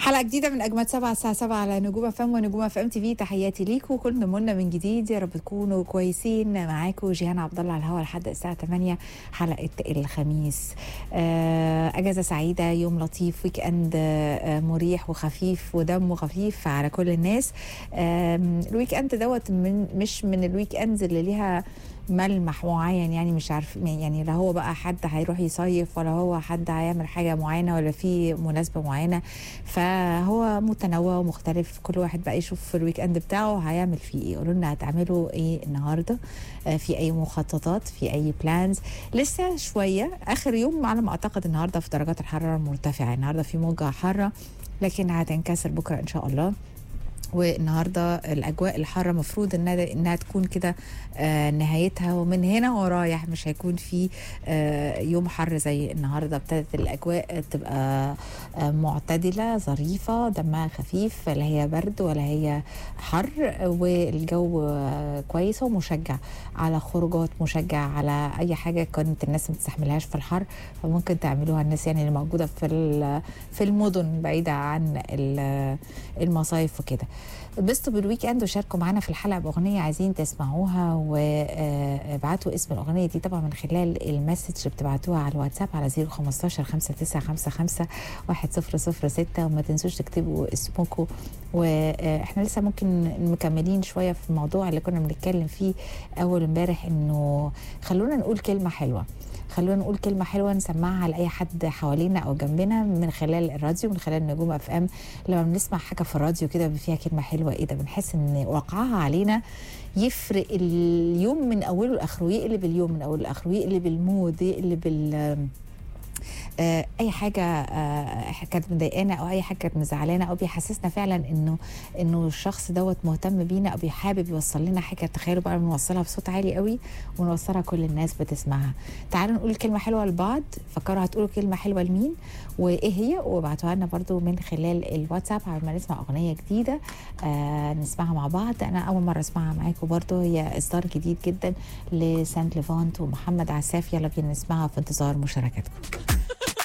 حلقة جديدة من أجمد سبعة الساعة سبعة على نجوم فم ونجوم فم تي في تحياتي ليكم كل منا من جديد يا رب تكونوا كويسين معاكم جيهان عبد الله على الهواء لحد الساعة 8 حلقة الخميس آه، أجازة سعيدة يوم لطيف ويك أند آه، مريح وخفيف ودمه خفيف على كل الناس آم، الويك أند دوت من مش من الويك أندز اللي ليها ملمح معين يعني مش عارف يعني لا هو بقى حد هيروح يصيف ولا هو حد هيعمل حاجة معينة ولا في مناسبة معينة فهو متنوع ومختلف كل واحد بقى يشوف في الويك اند بتاعه هيعمل فيه ايه قولوا لنا هتعملوا ايه النهارده آه، في اي مخططات في اي بلانز لسه شويه اخر يوم على ما اعتقد النهارده في درجات الحراره المرتفعه النهارده في موجه حاره لكن هتنكسر بكره ان شاء الله والنهارده الاجواء الحاره المفروض انها انها تكون كده آه نهايتها ومن هنا ورايح مش هيكون في آه يوم حر زي النهارده ابتدت الاجواء تبقى آه معتدله ظريفه دمها خفيف لا هي برد ولا هي حر والجو آه كويس ومشجع على خروجات مشجع على اي حاجه كانت الناس ما بتستحملهاش في الحر فممكن تعملوها الناس يعني اللي موجوده في ال- في المدن بعيده عن ال- المصايف وكده اتبسطوا بالويك اند وشاركوا معانا في الحلقه باغنيه عايزين تسمعوها وابعتوا اسم الاغنيه دي طبعا من خلال المسج اللي بتبعتوها على الواتساب على 015 5955 1006 وما تنسوش تكتبوا اسمكم واحنا لسه ممكن مكملين شويه في الموضوع اللي كنا بنتكلم فيه اول امبارح انه خلونا نقول كلمه حلوه خلونا نقول كلمة حلوة نسمعها لأي حد حوالينا أو جنبنا من خلال الراديو من خلال نجوم اف ام لما بنسمع حاجة في الراديو كده فيها كلمة حلوة ايه ده بنحس ان وقعها علينا يفرق اليوم من أوله لآخره يقلب اليوم من أوله لآخره يقلب المود يقلب ال آه، اي حاجه آه، كانت مضايقانا او اي حاجه كانت مزعلانا او بيحسسنا فعلا انه انه الشخص دوت مهتم بينا او بيحابب يوصل لنا حاجه تخيلوا بقى بنوصلها بصوت عالي قوي ونوصلها كل الناس بتسمعها تعالوا نقول كلمه حلوه لبعض فكروا هتقولوا كلمه حلوه لمين وايه هي وابعتوها لنا برضو من خلال الواتساب على ما نسمع اغنيه جديده آه نسمعها مع بعض انا اول مره اسمعها معاكم برضو هي اصدار جديد جدا لسانت ليفانت ومحمد عساف يلا بينا نسمعها في انتظار مشاركتكم